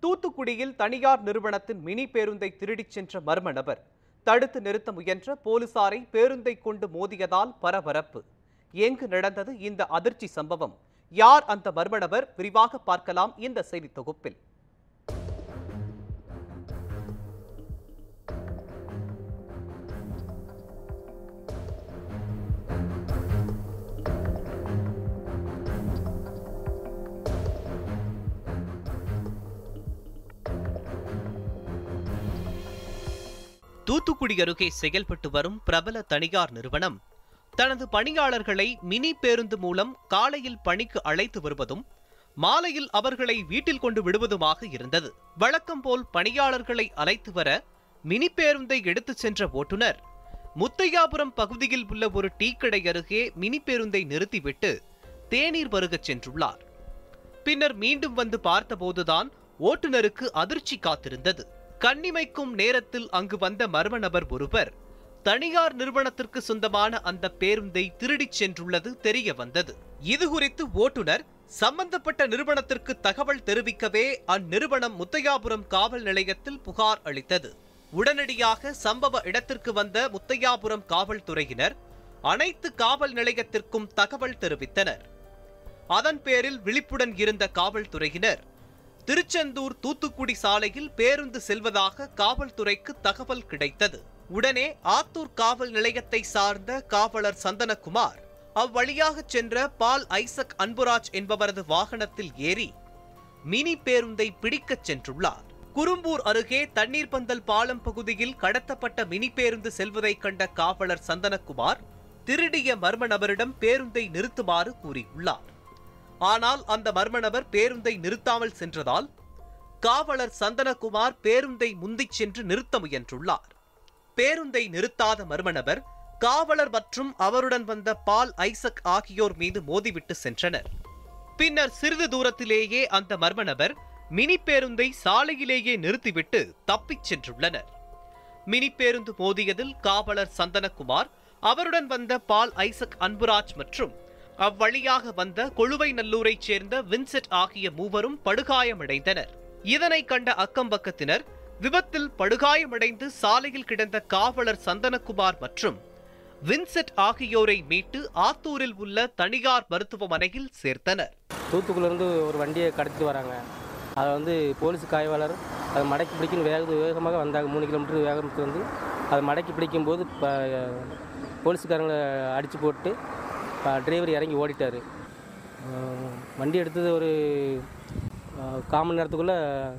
தூத்துக்குடியில் தனியார் நிறுவனத்தின் மினி பேருந்தை திருடிச் சென்ற மர்ம நபர் தடுத்து நிறுத்த முயன்ற போலீசாரை பேருந்தை கொண்டு மோதியதால் பரபரப்பு எங்கு நடந்தது இந்த அதிர்ச்சி சம்பவம் யார் அந்த மர்ம நபர் விரிவாக பார்க்கலாம் இந்த செய்தி தொகுப்பில் தூத்துக்குடி அருகே செயல்பட்டு வரும் பிரபல தனியார் நிறுவனம் தனது பணியாளர்களை மினி பேருந்து மூலம் காலையில் பணிக்கு அழைத்து வருவதும் மாலையில் அவர்களை வீட்டில் கொண்டு விடுவதுமாக இருந்தது வழக்கம் போல் பணியாளர்களை அழைத்து வர மினி பேருந்தை எடுத்துச் சென்ற ஓட்டுநர் முத்தையாபுரம் பகுதியில் உள்ள ஒரு டீ கடை அருகே மினி பேருந்தை நிறுத்திவிட்டு தேநீர் பருகச் சென்றுள்ளார் பின்னர் மீண்டும் வந்து பார்த்தபோதுதான் ஓட்டுநருக்கு அதிர்ச்சி காத்திருந்தது கண்ணிமைக்கும் நேரத்தில் அங்கு வந்த மர்ம நபர் ஒருவர் தனியார் நிறுவனத்திற்கு சொந்தமான அந்த பேருந்தை திருடிச் சென்றுள்ளது தெரிய வந்தது இது குறித்து ஓட்டுநர் சம்பந்தப்பட்ட நிறுவனத்திற்கு தகவல் தெரிவிக்கவே அந்நிறுவனம் முத்தையாபுரம் காவல் நிலையத்தில் புகார் அளித்தது உடனடியாக சம்பவ இடத்திற்கு வந்த முத்தையாபுரம் காவல்துறையினர் அனைத்து காவல் நிலையத்திற்கும் தகவல் தெரிவித்தனர் அதன் பேரில் விழிப்புடன் இருந்த காவல்துறையினர் திருச்செந்தூர் தூத்துக்குடி சாலையில் பேருந்து செல்வதாக காவல்துறைக்கு தகவல் கிடைத்தது உடனே ஆத்தூர் காவல் நிலையத்தை சார்ந்த காவலர் சந்தனகுமார் அவ்வழியாக சென்ற பால் ஐசக் அன்புராஜ் என்பவரது வாகனத்தில் ஏறி மினி பேருந்தை பிடிக்கச் சென்றுள்ளார் குறும்பூர் அருகே தண்ணீர் பந்தல் பாலம் பகுதியில் கடத்தப்பட்ட மினி பேருந்து செல்வதைக் கண்ட காவலர் சந்தனகுமார் திருடிய மர்ம நபரிடம் பேருந்தை நிறுத்துமாறு கூறியுள்ளார் ஆனால் அந்த மர்ம நபர் பேருந்தை நிறுத்தாமல் சென்றதால் காவலர் சந்தனகுமார் பேருந்தை முந்திச் சென்று நிறுத்த முயன்றுள்ளார் பேருந்தை நிறுத்தாத மர்ம நபர் காவலர் மற்றும் அவருடன் வந்த பால் ஐசக் ஆகியோர் மீது மோதிவிட்டு சென்றனர் பின்னர் சிறிது தூரத்திலேயே அந்த மர்ம நபர் மினி பேருந்தை சாலையிலேயே நிறுத்திவிட்டு தப்பிச் சென்றுள்ளனர் மினி பேருந்து மோதியதில் காவலர் சந்தனகுமார் அவருடன் வந்த பால் ஐசக் அன்புராஜ் மற்றும் அவ்வழியாக வந்த கொழுவை நல்லூரைச் சேர்ந்த வின்செட் ஆகிய மூவரும் படுகாயமடைந்தனர் இதனை கண்ட அக்கம்பக்கத்தினர் விபத்தில் படுகாயமடைந்து சாலையில் கிடந்த காவலர் சந்தனகுமார் மற்றும் வின்செட் ஆகியோரை மீட்டு ஆத்தூரில் உள்ள தனியார் மருத்துவமனையில் சேர்த்தனர் தூத்துக்குடியிலேருந்து ஒரு வண்டியை கடத்திட்டு வராங்க அதை வந்து போலீஸ் காய்வாளர் அதை மடக்கி பிடிக்கணும் வேக வேகமாக வந்தாங்க மூணு கிலோமீட்டர் வேகத்துக்கு வந்து அதை மடக்கி பிடிக்கும்போது இப்போ போலீஸ்காரங்களை அடித்து போட்டு டிரைவர் இறங்கி ஓடிட்டார் வண்டி எடுத்தது ஒரு அஹ், கால் மணி நேரத்துக்குள்ளே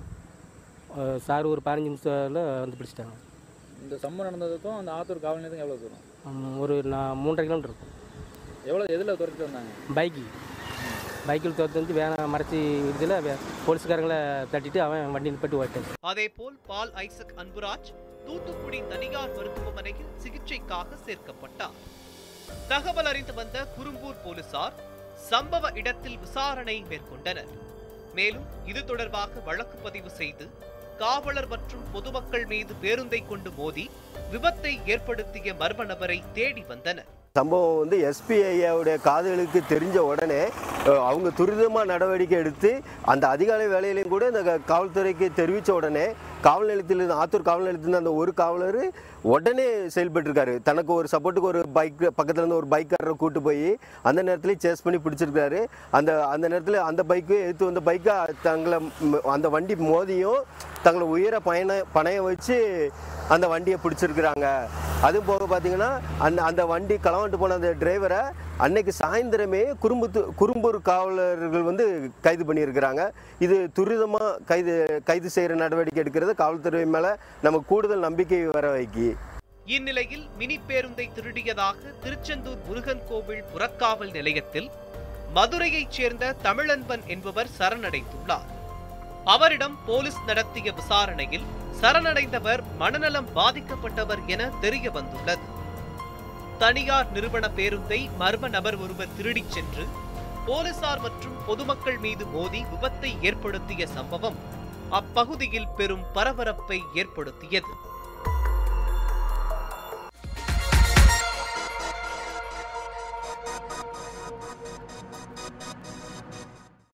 சார் ஒரு பதினஞ்சு நிமிஷத்தில் வந்து பிடிச்சிட்டாங்க இந்த சம்பவம் நடந்ததுக்கும் அந்த ஆத்தூர் காவல் நிலையத்துக்கும் எவ்வளோ தூரம் உம், ஒரு நான் மூன்றரை கிலோமீட்டர் இருக்கும் எவ்வளோ எதில் துரத்திட்டு வந்தாங்க பைக்கு பைக்கில் துரத்து வந்து வேனை மறைச்சி இதில் போலீஸ்காரங்களை தட்டிட்டு அவன் வண்டி நிப்பட்டு ஓட்டான் அதேபோல் பால் ஐசக் அன்புராஜ் தூத்துக்குடி தனியார் மருத்துவமனையில் சிகிச்சைக்காக சேர்க்கப்பட்டார் தகவல் அறிந்து வந்த குறும்பூர் போலீசார் சம்பவ இடத்தில் விசாரணை மேற்கொண்டனர் மேலும் இது தொடர்பாக வழக்கு பதிவு செய்து காவலர் மற்றும் பொதுமக்கள் மீது பேருந்தை கொண்டு மோதி விபத்தை ஏற்படுத்திய மர்ம நபரை தேடி வந்தனர் சம்பவம் வந்து எஸ்பிஐயோடைய காதுகளுக்கு தெரிஞ்ச உடனே அஹ், அவங்க துரிதமாக நடவடிக்கை எடுத்து அந்த அதிகாலை வேலையிலையும் கூட இந்த க- காவல்துறைக்கு தெரிவித்த உடனே காவல் நிலையத்திலிருந்து ஆத்தூர் காவல் நிலையத்திலிருந்து அந்த ஒரு காவலர் உடனே செயல்பட்டிருக்காரு தனக்கு ஒரு சப்போர்ட்டுக்கு ஒரு பைக் பக்கத்துல இருந்து ஒரு பைக்காரரை கூட்டு போய் அந்த நேரத்தில் சேஸ் பண்ணி பிடிச்சிருக்காரு அந்த அந்த நேரத்தில் அந்த பைக்கு எடுத்து வந்த பைக்கை தங்களை ம், அந்த வண்டி மோதியும் தங்களை உயிரை பயண பணைய வச்சு அந்த வண்டியை பிடிச்சிருக்கிறாங்க அதுவும் போக பார்த்தீங்கன்னா அந்த அந்த வண்டி களவாண்டு போன அந்த டிரைவரை அன்னைக்கு சாயந்தரமே குறும்புத்து குறும்பூர் காவலர்கள் வந்து கைது பண்ணியிருக்கிறாங்க இது துரிதமாக கைது கைது செய்கிற நடவடிக்கை எடுக்கிறது காவல்துறை மேலே நமக்கு கூடுதல் நம்பிக்கை வர வைக்கி இந்நிலையில் மினி பேருந்தை திருடியதாக திருச்செந்தூர் முருகன் கோவில் புறக்காவல் நிலையத்தில் மதுரையைச் சேர்ந்த தமிழன்பன் என்பவர் சரணடைந்துள்ளார் அவரிடம் போலீஸ் நடத்திய விசாரணையில் சரணடைந்தவர் மனநலம் பாதிக்கப்பட்டவர் என தெரிய வந்துள்ளது தனியார் நிறுவன பேருந்தை மர்ம நபர் ஒருவர் திருடிச் சென்று போலீசார் மற்றும் பொதுமக்கள் மீது மோதி விபத்தை ஏற்படுத்திய சம்பவம் அப்பகுதியில் பெரும் பரபரப்பை ஏற்படுத்தியது